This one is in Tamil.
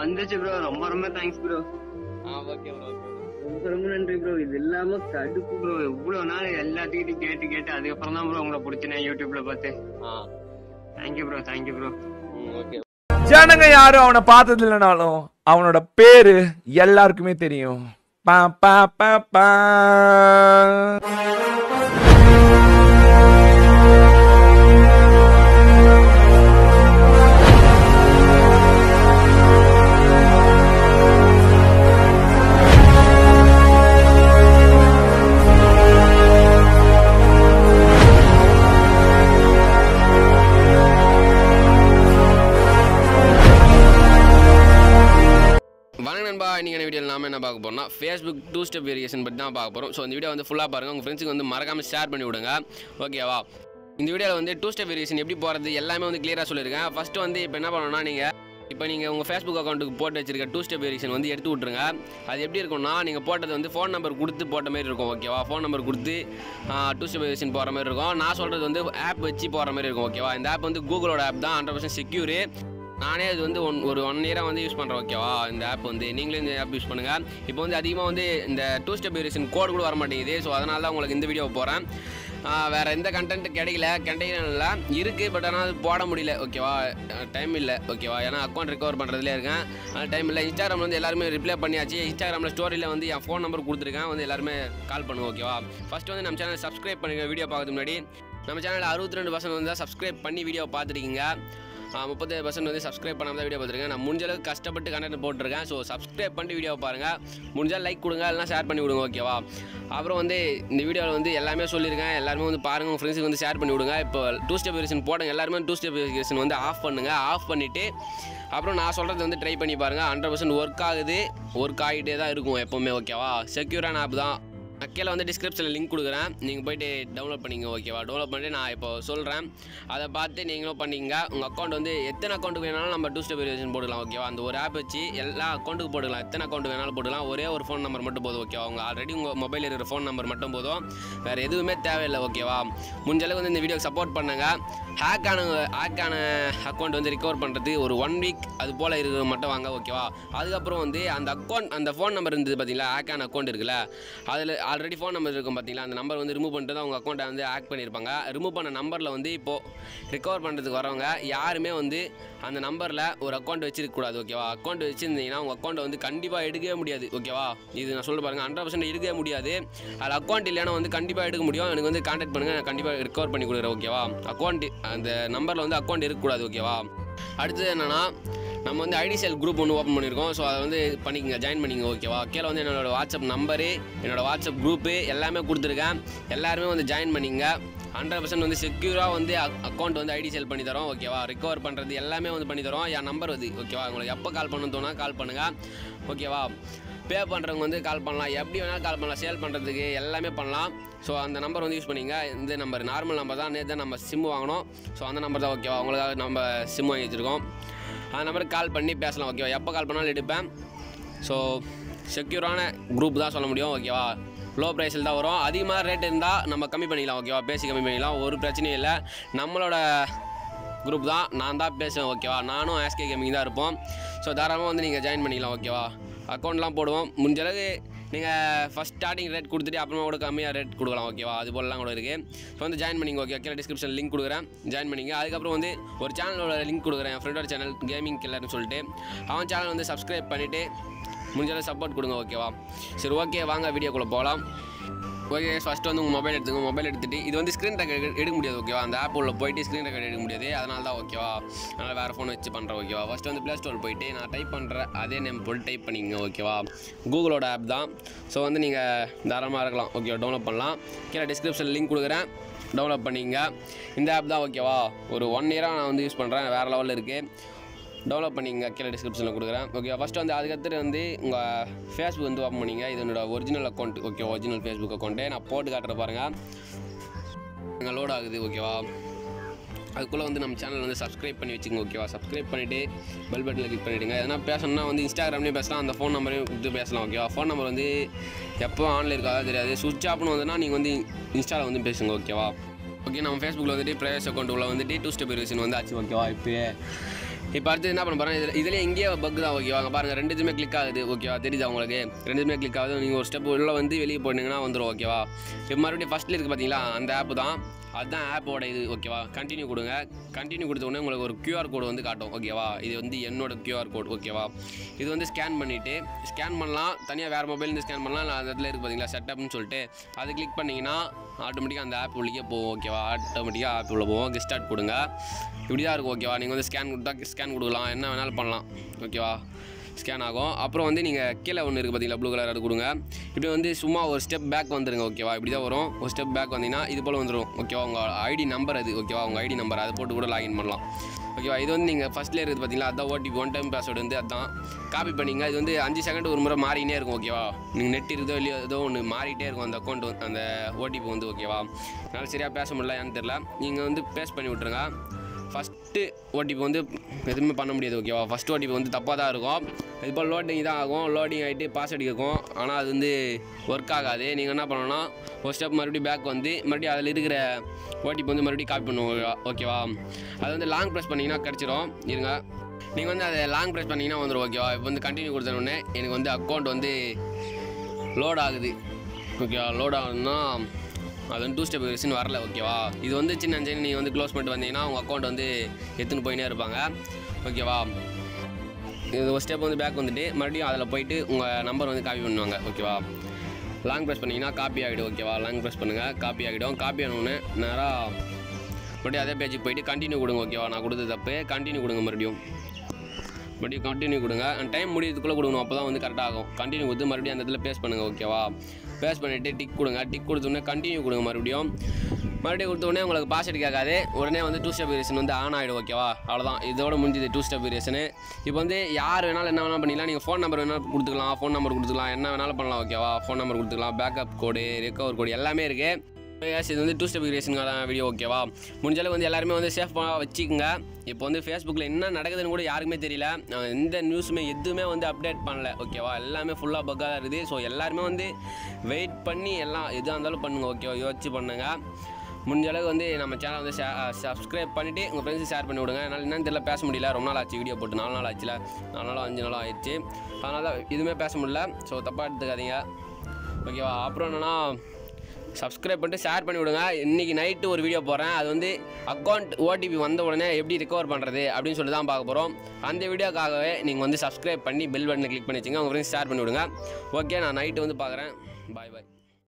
வந்துச்சு ப்ரோ ரொம்ப ரொம்ப தேங்க்ஸ் ப்ரோ ஆ ஓகே ப்ரோ ஓகே ரொம்ப ரொம்ப நன்றி ப்ரோ இது இல்லாம கடுப்பு ப்ரோ இவ்வளவு நாள் எல்லாத்துக்கிட்டையும் கேட்டு கேட்டு அதுக்கப்புறம் தான் ப்ரோ உங்களை பிடிச்சினேன் யூடியூப்ல பார்த்து ஆ தேங்க்யூ ப்ரோ தேங்க்யூ ப்ரோ ம் ஓகே ஜனங்க யாரும் அவனை பார்த்தது இல்லைனாலும் அவனோட பேரு எல்லாருக்குமே தெரியும் பா பா பா பா வணக்கம் நண்பா இன்னைக்கான வீடியோ நாம என்ன பார்க்க போறோம்னா ஃபேஸ்புக் டூ ஸ்டெப் வேரியேஷன் பற்றி தான் பார்க்க போகிறோம் ஸோ இந்த வீடியோ வந்து ஃபுல்லாக பாருங்கள் உங்கள் ஃப்ரெண்ட்ஸுக்கு வந்து மறக்காமல் ஷேர் பண்ணி விடுங்க ஓகேவா இந்த வீடியோவில் வந்து டூ ஸ்டெப் வேரியேஷன் எப்படி போகிறது எல்லாமே வந்து கிளியராக சொல்லியிருக்கேன் ஃபஸ்ட்டு வந்து இப்போ என்ன பண்ணணும்னா நீங்கள் இப்போ நீங்கள் உங்கள் ஃபேஸ்புக் அக்கௌண்ட்டுக்கு போட்டு வச்சிருக்க டூ ஸ்டெப் வேரியேஷன் வந்து எடுத்து விட்ருங்க அது எப்படி இருக்கும்னா நீங்கள் போட்டது வந்து ஃபோன் நம்பர் கொடுத்து போட்ட மாதிரி இருக்கும் ஓகேவா ஃபோன் நம்பர் கொடுத்து டூ ஸ்டெப் வேரியேஷன் போகிற மாதிரி இருக்கும் நான் சொல்கிறது வந்து ஆப் வச்சு போகிற மாதிரி இருக்கும் ஓகேவா இந்த ஆப் வந்து கூகுளோட ஆப் தான் ஹண்ட்ரட் பர்சன்ட் செக்யூரு நானே இது வந்து ஒன் ஒரு ஒன் இயராக வந்து யூஸ் பண்ணுறேன் ஓகேவா இந்த ஆப் வந்து நீங்களே இந்த ஆப் யூஸ் பண்ணுங்கள் இப்போ வந்து அதிகமாக வந்து இந்த டூ ஸ்டெப் வேரியேஷன் கோட் கூட வர மாட்டேங்குது ஸோ அதனால தான் உங்களுக்கு இந்த வீடியோ போகிறேன் வேறு எந்த கண்டென்ட் கிடைக்கல கண்டெய்னர் இல்லை இருக்குது பட் ஆனால் அது போட முடியல ஓகேவா டைம் இல்லை ஓகேவா ஏன்னா அக்கௌண்ட் ரெக்கவர் பண்ணுறதுலே இருக்கேன் அதனால் டைம் இல்லை இன்ஸ்டாகிராமில் வந்து எல்லாருமே ரிப்ளை பண்ணியாச்சு இன்ஸ்டாகிராமில் ஸ்டோரியில் வந்து என் ஃபோன் நம்பர் கொடுத்துருக்கேன் வந்து எல்லாருமே கால் பண்ணுங்க ஓகேவா ஃபஸ்ட்டு வந்து நம்ம சேனல் சப்ஸ்கிரைப் பண்ணுங்க வீடியோ பார்க்கறதுக்கு முன்னாடி நம்ம சேனலில் அறுபத்தி ரெண்டு பர்சன்ட் வந்து சப்ஸ்கிரைப் பண்ணி வீடியோ பார்த்துருக்கீங்க முப்பத்தேழு பர்சன்ட் வந்து சப்ஸ்கிரைப் பண்ணாம தான் வீடியோ பார்த்துருக்கேன் நான் முடிஞ்ச அளவுக்கு கஷ்டப்பட்டு கண்டென்ட் போட்டிருக்கேன் ஸோ சப்ஸ்கிரைப் பண்ணி வீடியோ பாருங்கள் முடிஞ்சால் லைக் கொடுங்க இல்லைனா ஷேர் பண்ணி விடுங்க ஓகேவா அப்புறம் வந்து இந்த வீடியோவில் வந்து எல்லாமே சொல்லியிருக்கேன் எல்லாருமே வந்து பாருங்கள் உங்கள் ஃப்ரெண்ட்ஸுக்கு வந்து ஷேர் பண்ணி விடுங்க இப்போ டூ ஸ்டெப் வெரிசன் போடுங்க எல்லாருமே டூ ஸ்டெப் வெரிசன் வந்து ஆஃப் பண்ணுங்கள் ஆஃப் பண்ணிவிட்டு அப்புறம் நான் சொல்கிறது வந்து ட்ரை பண்ணி பாருங்கள் ஹண்ட்ரட் பர்சன்ட் ஒர்க் ஆகுது ஒர்க் ஆகிட்டே தான் இருக்கும் எப்போவுமே ஓகேவா செக்யூரான ஆப் தான் நான் கீழே வந்து டிஸ்கிரிப்ஷனில் லிங்க் கொடுக்குறேன் நீங்கள் போயிட்டு டவுன்லோட் பண்ணிங்க ஓகேவா டவுன்லோட் பண்ணிட்டு நான் இப்போ சொல்கிறேன் அதை பார்த்து நீங்களும் பண்ணிங்க உங்கள் அக்கௌண்ட் வந்து எத்தனை அக்கௌண்ட்டுக்கு வேணாலும் நம்ம டூ ஸ்டெப் வெரிஃபிகேஷன் போட்டுக்கலாம் ஓகேவா அந்த ஒரு ஆப் வச்சு எல்லா அக்கௌண்ட்டுக்கு போட்டுக்கலாம் எத்தனை அக்கௌண்ட் வேணாலும் போட்டுக்கலாம் ஒரே ஒரு ஃபோன் நம்பர் மட்டும் போதும் ஓகேவா உங்கள் ஆல்ரெடி உங்கள் மொபைல் இருக்கிற ஃபோன் நம்பர் மட்டும் போதும் வேறு எதுவுமே தேவையில்லை ஓகேவா முடிஞ்ச அளவுக்கு வந்து இந்த வீடியோக்கு சப்போர்ட் பண்ணுங்க ஹேக் ஆன ஹேக் ஆன அக்கௌண்ட் வந்து ரிகவர் பண்ணுறது ஒரு ஒன் வீக் அது போல் இருக்கிற மட்டும் வாங்க ஓகேவா அதுக்கப்புறம் வந்து அந்த அக்கௌண்ட் அந்த ஃபோன் நம்பர் இருந்தது பார்த்தீங்களா ஹேக் ஆன அக்கௌண்ட் இருக்குல்ல அதில் ஆல்ரெடி ஃபோன் நம்பர் இருக்கும் பார்த்தீங்களா அந்த நம்பர் வந்து ரிமூவ் பண்ணிட்டு தான் உங்கள் அக்கௌண்ட்டை வந்து ஹேக் பண்ணியிருப்பாங்க ரிமூவ் பண்ண நம்பரில் வந்து இப்போது ரிகவர் பண்ணுறதுக்கு வரவங்க யாருமே வந்து அந்த நம்பரில் ஒரு அக்கௌண்ட் வச்சிருக்கக்கூடாது ஓகேவா அக்கௌண்ட் வச்சுருந்தீங்கன்னா உங்கள் அக்கௌண்ட்டை வந்து கண்டிப்பாக எடுக்கவே முடியாது ஓகேவா இது நான் சொல்ல பாருங்க ஹண்ட்ரட் பர்சன்ட் எடுக்கவே முடியாது அதில் அக்கௌண்ட் இல்லைன்னா வந்து கண்டிப்பாக எடுக்க முடியும் எனக்கு வந்து கான்டாக்ட் பண்ணுங்கள் நான் கண்டிப்பாக ரிகவர் பண்ணி கொடுக்குறேன் ஓகேவா அக்கௌண்ட் அந்த நம்பரில் வந்து அக்கௌண்ட் இருக்கக்கூடாது ஓகேவா அடுத்தது என்னென்னா நம்ம வந்து ஐடி செல் குரூப் ஒன்று ஓப்பன் பண்ணியிருக்கோம் ஸோ அதை வந்து பண்ணிக்கங்க ஜாயின் பண்ணிங்க ஓகேவா கீழே வந்து என்னோட வாட்ஸ்அப் நம்பரு என்னோட வாட்ஸ்அப் குரூப்பு எல்லாமே கொடுத்துருக்கேன் எல்லாருமே வந்து ஜாயின் பண்ணிங்க ஹண்ட்ரட் பர்சன்ட் வந்து செக்யூராக வந்து அக்கௌண்ட் வந்து ஐடி செல் பண்ணி தரோம் ஓகேவா ரிகவர் பண்ணுறது எல்லாமே வந்து பண்ணி தரோம் என் நம்பர் வந்து ஓகேவா உங்களுக்கு எப்போ கால் பண்ணணும் தோணா கால் பண்ணுங்கள் ஓகேவா பே பண்ணுறவங்க வந்து கால் பண்ணலாம் எப்படி வேணாலும் கால் பண்ணலாம் சேல் பண்ணுறதுக்கு எல்லாமே பண்ணலாம் ஸோ அந்த நம்பர் வந்து யூஸ் பண்ணிங்க இந்த நம்பர் நார்மல் நம்பர் தான் நேற்று நம்ம சிம் வாங்கினோம் ஸோ அந்த நம்பர் தான் ஓகேவா உங்களுக்காக நம்ம சிம் வாங்கி வச்சுருக்கோம் அந்த நம்பருக்கு கால் பண்ணி பேசலாம் ஓகேவா எப்போ கால் பண்ணாலும் எடுப்பேன் ஸோ செக்யூரான குரூப் தான் சொல்ல முடியும் ஓகேவா லோ ப்ரைஸில் தான் வரும் அதிகமாக ரேட் இருந்தால் நம்ம கம்மி பண்ணிக்கலாம் ஓகேவா பேசி கம்மி பண்ணிக்கலாம் ஒரு பிரச்சனையும் இல்லை நம்மளோட குரூப் தான் நான் தான் பேசுவேன் ஓகேவா நானும் ஆஸ்கே கேமிங் தான் இருப்போம் ஸோ தாராளமாக வந்து நீங்கள் ஜாயின் பண்ணிக்கலாம் ஓகேவா அக்கௌண்ட்லாம் போடுவோம் முடிஞ்ச அளவு நீங்கள் ஃபஸ்ட் ஸ்டார்டிங் ரேட் கொடுத்துட்டு அப்புறமா கூட கம்மியாக ரேட் கொடுக்கலாம் ஓகேவா அது போலலாம் கூட இருக்குது ஸோ வந்து ஜாயின் பண்ணிங்க ஓகே கீழே டிஸ்கிரிப்ஷன் லிங்க் கொடுக்குறேன் ஜாயின் பண்ணிங்க அதுக்கப்புறம் வந்து ஒரு சேனலோட லிங்க் கொடுக்குறேன் என் ஃப்ரெண்டோட சேனல் கேமிங் கில்லர்னு சொல்லிட்டு அவன் சேனல் வந்து சப்ஸ்கிரைப் பண்ணிவிட்டு முடிஞ்ச அளவு சப்போர்ட் கொடுங்க ஓகேவா சரி ஓகே வாங்க வீடியோக்குள்ளே போகலாம் ஓகே ஃபஸ்ட்டு வந்து உங்கள் மொபைல் எடுத்துங்க மொபைல் எடுத்துகிட்டு இது வந்து ஸ்க்ரீன் ரெக்கார்ட் எடுக்க முடியாது ஓகேவா அந்த ஆப் உள்ள போயிட்டு ஸ்க்ரீன் ரெக்கார்ட் எடுக்க முடியாது அதனால தான் ஓகேவா அதனால் வேறு ஃபோன் வச்சு பண்ணுறேன் ஓகேவா ஃபஸ்ட்டு வந்து ப்ளே ஸ்டோர் போயிட்டு நான் டைப் பண்ணுற அதே நேம் போட்டு டைப் பண்ணிங்க ஓகேவா கூகுளோட ஆப் தான் ஸோ வந்து நீங்கள் தாராளமாக இருக்கலாம் ஓகேவா டவுன்லோட் பண்ணலாம் கீழே டிஸ்கிரிப்ஷன் லிங்க் கொடுக்குறேன் டவுன்லோட் பண்ணிங்க இந்த ஆப் தான் ஓகேவா ஒரு ஒன் இயராக நான் வந்து யூஸ் பண்ணுறேன் வேறு லெவலில் இருக்குது டெவலப் பண்ணிங்க கீழே டிஸ்கிரிப்ஷனில் கொடுக்குறேன் ஓகே ஃபஸ்ட்டு வந்து அதுக்கடுத்து வந்து உங்கள் ஃபேஸ்புக் வந்து ஓப்பன் பண்ணிங்க இது என்னோட original account okay original Facebook account நான் போட்டு காட்டுற பாருங்கள் இங்கே லோட் ஆகுது ஓகேவா அதுக்குள்ளே வந்து நம்ம சேனல் வந்து சப்ஸ்கிரைப் பண்ணி வச்சுங்க ஓகேவா சப்ஸ்கிரைப் பண்ணிவிட்டு பெல் பட்டனில் கிளிக் பண்ணிவிடுங்க எதனா பேசணும்னா வந்து இன்ஸ்டாகிராம்லேயும் பேசலாம் அந்த ஃபோன் நம்பரையும் கொடுத்து பேசலாம் ஓகேவா ஃபோன் நம்பர் வந்து எப்போ ஆன்லைன் இருக்காதா தெரியாது சுவிட்ச் ஆஃப்னு வந்துன்னா நீங்கள் வந்து இன்ஸ்டாவில் வந்து பேசுங்க ஓகேவா ஓகே நம்ம ஃபேஸ்புக்கில் வந்துட்டு ப்ரைவேஸ் அக்கௌண்ட் உள்ள வந்துட்டு டூ ஸ்டெப் வெரிஃபிகேஷன் வந்து ஆச்சு ஓகேவா இப்போ இப்போ அடுத்து என்ன பண்ண போகிறேன் இதில் இதில் இங்கேயே பக் தான் ஓகேவா அங்கே பாருங்கள் ரெண்டுத்துமே கிளிக் ஆகுது ஓகேவா தெரியுதா உங்களுக்கு ரெண்டுமே கிளிக் ஆகுது நீங்கள் ஒரு ஸ்டெப் உள்ள வந்து வெளியே போனீங்கன்னா வந்துடும் ஓகேவா இப்போ மறுபடியும் ஃபஸ்ட்டில் இருக்குது பார்த்தீங்களா அந்த ஆப் தான் அதுதான் ஆப்போட இது ஓகேவா கண்டினியூ கொடுங்க கண்டினியூ கொடுத்த உடனே உங்களுக்கு ஒரு QR கோடு வந்து காட்டும் ஓகேவா இது வந்து என்னோட QR கோட் ஓகேவா இது வந்து ஸ்கேன் பண்ணிவிட்டு ஸ்கேன் பண்ணலாம் தனியாக வேறு மொபைல்லேருந்து ஸ்கேன் பண்ணலாம் நான் அந்த இடத்துல இருக்குது பார்த்தீங்களா செட்டப்னு சொல்லிட்டு அது கிளிக் பண்ணிங்கன்னா ஆட்டோமேட்டிக்காக அந்த ஆப் உள்ளே போகும் ஓகேவா ஆட்டோமேட்டிக்காக ஆப் உள்ள போகும் ஸ்டார்ட் கொடுங்க இப்படி தான் இருக்கும் ஓகேவா நீங்கள் வந்து ஸ்கேன் கொடுத்தா ஸ்கேன் கொடுக்கலாம் என்ன வேணாலும் பண்ணலாம் ஓகேவா ஸ்கேன் ஆகும் அப்புறம் வந்து நீங்கள் கீழே ஒன்று இருக்குது பார்த்தீங்களா ப்ளூ கலர் அது கொடுங்க இப்படி வந்து சும்மா ஒரு ஸ்டெப் பேக் வந்துருங்க ஓகேவா இப்படி தான் வரும் ஒரு ஸ்டெப் பேக் வந்தீங்கன்னா இது போல் வந்துடும் ஓகேவா உங்கள் ஐடி நம்பர் அது ஓகேவா உங்கள் ஐடி நம்பர் அதை போட்டு கூட லாகின் பண்ணலாம் ஓகேவா இது வந்து நீங்கள் ஃபஸ்ட்லேயே இருக்குது பார்த்தீங்களா அதான் ஓடிபி ஒன் டைம் பாஸ்வேர்டு வந்து அதான் காப்பி பண்ணிங்க இது வந்து அஞ்சு செகண்ட் ஒரு முறை மாறினே இருக்கும் ஓகேவா நீங்கள் நெட் இருக்குதோ இல்லையோ ஏதோ ஒன்று மாறிட்டே இருக்கும் அந்த அக்கௌண்ட் அந்த ஓடிபி வந்து ஓகேவா அதனால் சரியாக பேச முடியல ஏன்னு தெரில நீங்கள் வந்து பேஸ்ட் பண்ணி விட்ருங்க ஃபஸ்ட்டு ஓடிபி வந்து எதுவுமே பண்ண முடியாது ஓகேவா ஃபஸ்ட் ஓடிபி வந்து தப்பாக தான் இருக்கும் இது போல் லோடிங் தான் ஆகும் லோடிங் ஆகிட்டு பாஸ்வேர்டு கேட்கும் ஆனால் அது வந்து ஒர்க் ஆகாது நீங்கள் என்ன பண்ணணும்னா ஒரு ஸ்டெப் மறுபடியும் பேக் வந்து மறுபடியும் அதில் இருக்கிற ஓடிபி வந்து மறுபடியும் காப்பி பண்ணுவோம் ஓகேவா அது வந்து லாங் ப்ரெஸ் பண்ணிங்கன்னா கிடச்சிரும் இருங்க நீங்கள் வந்து அதை லாங் ப்ரெஸ் பண்ணிங்கன்னா வந்துடும் ஓகேவா இப்போ வந்து கண்டினியூ கொடுத்தோடனே எனக்கு வந்து அக்கௌண்ட் வந்து லோட் ஆகுது ஓகேவா லோட் ஆகுதுன்னா அது வந்து டூ ஸ்டெப் வெரிசன் வரல ஓகேவா இது வந்து சின்ன சின்ன நீங்கள் வந்து க்ளோஸ் பண்ணிட்டு வந்தீங்கன்னா உங்கள் அக்கௌண்ட் வந்து எடுத்துன்னு போயினே இருப்பாங்க ஓகேவா இது ஒரு ஸ்டெப் வந்து பேக் வந்துட்டு மறுபடியும் அதில் போயிட்டு உங்கள் நம்பர் வந்து காப்பி பண்ணுவாங்க ஓகேவா லாங் ப்ரெஸ் பண்ணிங்கன்னா காப்பி ஆகிடும் ஓகேவா லாங் ப்ரெஸ் பண்ணுங்கள் காப்பி ஆகிடும் காப்பி ஆனோடனே நேராக மறுபடியும் அதே பேஜுக்கு போயிட்டு கண்டினியூ கொடுங்க ஓகேவா நான் கொடுத்தது தப்பு கண்டினியூ கொடுங்க மறுபடியும் மறுபடியும் கண்டினியூ கொடுங்க டைம் முடியறதுக்குள்ளே கொடுக்கணும் அப்போ தான் வந்து கரெக்டாக ஆகும் கண்டினியூ கொடுத்து மறுபடியும் அந்த இடத்துல பேஸ் பண்ணுங்கள் ஓகேவா பேஸ் பண்ணிவிட்டு டிக் கொடுங்க டிக் கொடுத்தோடனே கண்டினியூ கொடுங்க மறுபடியும் மறுபடியும் கொடுத்த உடனே உங்களுக்கு பாஸ்வேர்டு கேட்காது உடனே வந்து டூ ஸ்டெப் வேரியேஷன் வந்து ஆன் ஆகிடும் ஓகேவா அவ்வளோதான் இதோட முடிஞ்சது டூ ஸ்டெப் வேரியேஷனு இப்போ வந்து யார் வேணாலும் என்ன வேணாலும் பண்ணிக்கலாம் நீங்கள் ஃபோன் நம்பர் வேணாலும் கொடுத்துக்கலாம் ஃபோன் நம்பர் கொடுத்துக்கலாம் என்ன வேணாலும் பண்ணலாம் ஓகேவா ஃபோன் நம்பர் கொடுத்துக்கலாம் பேக்கப் கோடு ரெக்கவர் கோடு எல்லாமே இருக்குது Yes, இது வந்து டூ ஸ்டெப் கிரியேஷனுக்கான வீடியோ ஓகேவா முடிஞ்ச அளவுக்கு வந்து எல்லாருமே வந்து சேஃபாக வச்சுக்கோங்க இப்போ வந்து ஃபேஸ்புக்கில் என்ன நடக்குதுன்னு கூட யாருக்குமே தெரியல நான் எந்த நியூஸுமே எதுவுமே வந்து அப்டேட் பண்ணல ஓகேவா எல்லாமே ஃபுல்லாக பக்காக தான் இருக்குது ஸோ எல்லாருமே வந்து வெயிட் பண்ணி எல்லாம் எதாக இருந்தாலும் பண்ணுங்கள் ஓகேவா யோசிச்சு பண்ணுங்க முடிஞ்ச அளவுக்கு வந்து நம்ம சேனல் வந்து சப்ஸ்கிரைப் பண்ணிவிட்டு உங்கள் ஃப்ரெண்ட்ஸுக்கு ஷேர் பண்ணி விடுங்க என்னால் என்னன்னு தெரியல பேச முடியல ரொம்ப நாள் ஆச்சு வீடியோ போட்டு நாலு நாள் ஆச்சுல நாலு நாள் அஞ்சு நாள் ஆயிடுச்சு அதனால தான் எதுவுமே பேச முடியல ஸோ தப்பாக எடுத்துக்காதீங்க ஓகேவா அப்புறம் என்னென்னா சப்ஸ்கிரைப் பண்ணிட்டு ஷேர் பண்ணி விடுங்க இன்றைக்கி நைட்டு ஒரு வீடியோ போடுறேன் அது வந்து அக்கௌண்ட் ஓடிபி வந்த உடனே எப்படி ரிகவர் பண்ணுறது அப்படின்னு சொல்லி தான் பார்க்க போகிறோம் அந்த வீடியோக்காகவே நீங்கள் வந்து சப்ஸ்கிரைப் பண்ணி பெல் பட்டனை கிளிக் பண்ணி வச்சுங்க உங்கள் ஃப்ரெண்ட்ஸ் ஷேர் பண்ணி விடுங்க ஓகே நான் நைட்டு வந்து பார்க்குறேன் பாய் பாய்